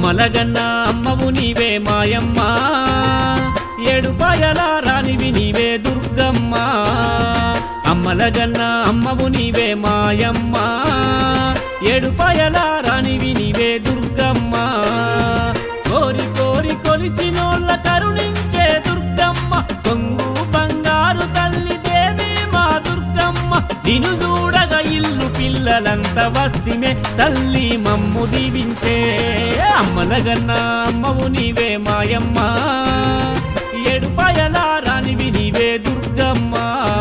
అమ్మలగన్న అమ్మవు నీవే మాయమ్మ ఏడుపాయల రానివి నీవే దుర్గమ్మ అమ్మలగన్న అమ్మవు నీవే మాయమ్మ ఏడుపాయల రానివి నీవే దుర్గమ్మ కోరి కోరి కొలిచినోళ్ళ కరుణించే దుర్గమ్మ కొంగు బంగారు తల్లి దేవి మా దుర్గమ్మ నిన్ను చూడగా ఇల్లు పిల్లలంత వస్తిమే తల్లి మమ్ము దీవించే అమ్మలగన్న అమ్మవు నీవే మాయమ్మ ఏడుపాయల రానివి నీవే దుర్గమ్మ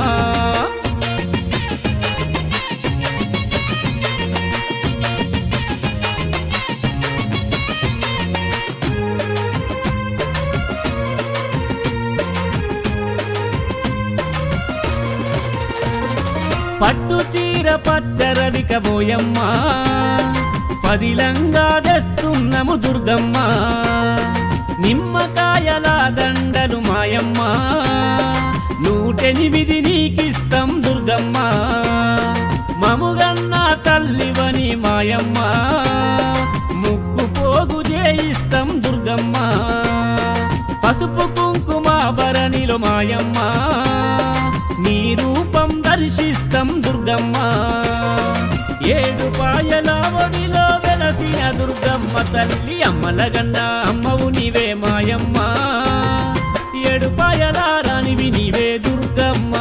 పట్టు చీర పచ్చరవిక బోయమ్మ పదిలంగా తెస్తున్నాము దుర్గమ్మ నిమ్మకాయల దండలు మాయమ్మ నూటెనిమిది నీకిస్తాం దుర్గమ్మ మముగన్న తల్లివని మాయమ్మ ముక్కు పోగు చేయిస్తాం దుర్గమ్మ పసుపు కుంకుమ భరణిలో మాయమ్మ నీ రూపం దర్శిస్తాం దుర్గమ్మ ఏడు పాయల ఒడిలో వెలసిన దుర్గమ్మ తల్లి అమ్మలగన్న అమ్మవు నీవే మాయమ్మ ఏడు పాయల రానివి నీవే దుర్గమ్మ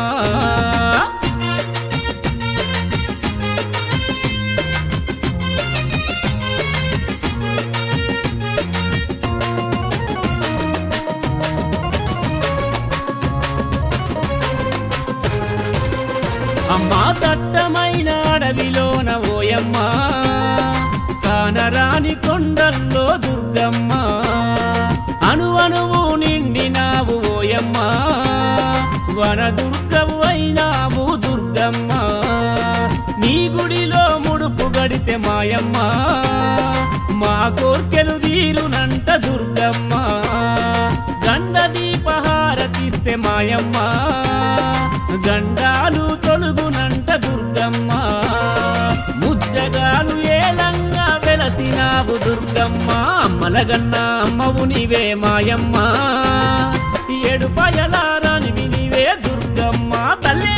అమ్మా దట్టమైన అడవిలోన ఓయమ్మ కానరాని కొండల్లో దుర్గమ్మ అణువణువు నిండినావు ఓయమ్మ వన దుర్గవు అయినావు దుర్గమ్మ నీ గుడిలో ముడుపు గడితే మాయమ్మ మా కోర్కెలు తీరునంట దుర్గమ్మ గండ దీపహారతిస్తే మాయమ్మ గండాలు తొలుగునంట దుర్గమ్మ ముచ్చగాలు ఏలంగా వెలసినావు దుర్గమ్మ అమ్మలగన్న అమ్మవు నీవే మాయమ్మ ఏడు పయలారానివి నీవే దుర్గమ్మ తల్లి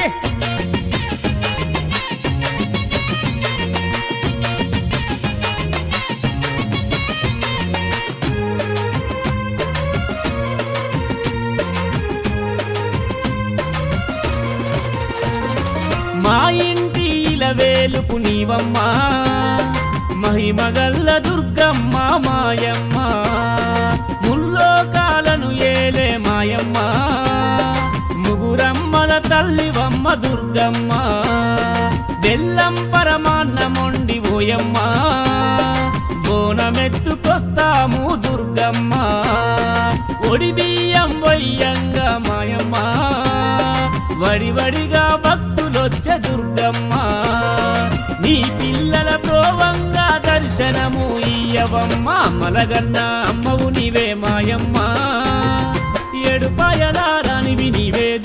మా ఇంటి ఇలవేలుపు నీవమ్మా మహిమగల్ల దుర్గమ్మ మాయమ్మ ముల్లోకాలను ఏలే మాయమ్మ ముగురమ్మల తల్లివమ్మ దుర్గమ్మ బెల్లం పరమాన్నమొండి ఓయమ్మ బోనమెత్తుకొస్తాము దుర్గమ్మ ఒడి బియ్యం వయ్యంగా మాయమ్మ వడివడిగా భక్తులొచ్చ దుర్గమ్మ నీ పిల్లల ప్రోవంగా దర్శనము ఇయ్యవమ్మ మలగన్న అమ్మవు నీవే మాయమ్మ ఏడు పాయలారానివి నీవే